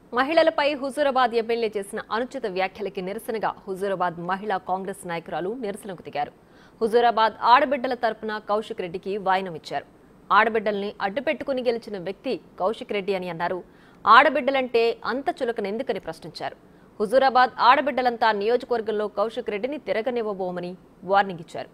మహిళలపై హుజూరాబాద్ ఎమ్మెల్యే చేసిన అనుచిత వ్యాఖ్యలకి నిరసనగా హుజూరాబాద్ మహిళా కాంగ్రెస్ నాయకురాలు నిరసనకు దిగారు హుజూరాబాద్ ఆడబిడ్డల తరపున కౌశిక్ రెడ్డికి వాయినం ఇచ్చారు ఆడబిడ్డల్ని అడ్డుపెట్టుకుని గెలిచిన వ్యక్తి కౌశిక్ రెడ్డి అని అన్నారు ఆడబిడ్డలంటే అంత చులకనెందుకని ప్రశ్నించారు హుజూరాబాద్ ఆడబిడ్డలంతా నియోజకవర్గంలో కౌశిక్ రెడ్డిని తిరగనివ్వబోమని వార్నింగ్ ఇచ్చారు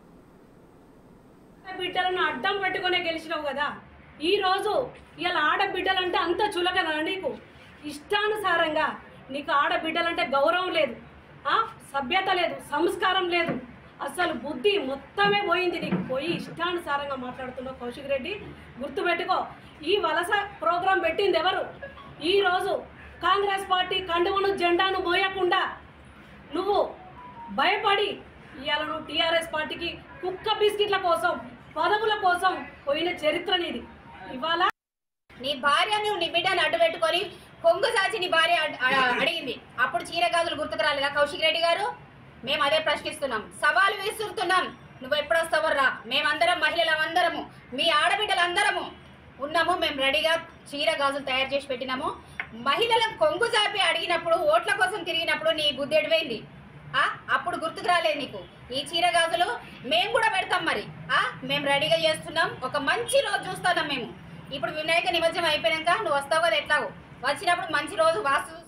బిడ్డలను అడ్డం పెట్టుకునే గెలిచినావు కదా ఈ రోజు ఇలా ఆడబిడ్డలంటే అంత చులకనా నీకు ఇష్టానుసారంగా నీకు ఆడబిడ్డలంటే గౌరవం లేదు ఆ సభ్యత లేదు సంస్కారం లేదు అసలు బుద్ధి మొత్తమే పోయింది నీకు పోయి ఇష్టానుసారంగా మాట్లాడుతున్నావు కౌశిక్ రెడ్డి గుర్తుపెట్టుకో ఈ వలస ప్రోగ్రాం పెట్టింది ఎవరు ఈ రోజు కాంగ్రెస్ పార్టీ కండువను జెండాను మోయకుండా నువ్వు భయపడి ఇవాళ నువ్వు టీఆర్ఎస్ పార్టీకి కుక్క బిస్కెట్ల కోసం పదవుల కోసం పోయిన చరిత్ర నీది ఇవాళ నీ భార్య నువ్వు నీ బిడ్డను అడ్డు పెట్టుకొని కొంగు సాచి నీ భార్య అడ్- అ- అడిగింది అప్పుడు చీర గాజులు గుర్తుకు రాలేదా కౌశిక్ రెడ్డి గారు మేము అదే ప్రశ్నిస్తున్నాం సవాలు విసురుతున్నాం నువ్వు ఎప్పుడు వస్తావో రా మేమందరం మహిళలందరము మీ ఆడబిడ్డలందరము ఉన్నాము మేము రెడీగా చీర గాజులు తయారు చేసి పెట్టినాము మహిళలను కొంగు చాపి అడిగినప్పుడు ఓట్ల కోసం తిరిగినప్పుడు నీ బుద్ధి ఎడిపోయింది ఆ అప్పుడు గుర్తుకు రాలేదు నీకు ఈ చీర గాజులు మేము కూడా పెడతాం మరి ఆ మేము రెడీగా చేస్తున్నాం ఒక మంచి రోజు చూస్తున్నాం మేము ఇప్పుడు వినాయక నిమజ్జనం అయిపోయాక నువ్వు వస్తావు కదా ఎట్లాగో వచ్చినప్పుడు మంచి రోజు వాస్తు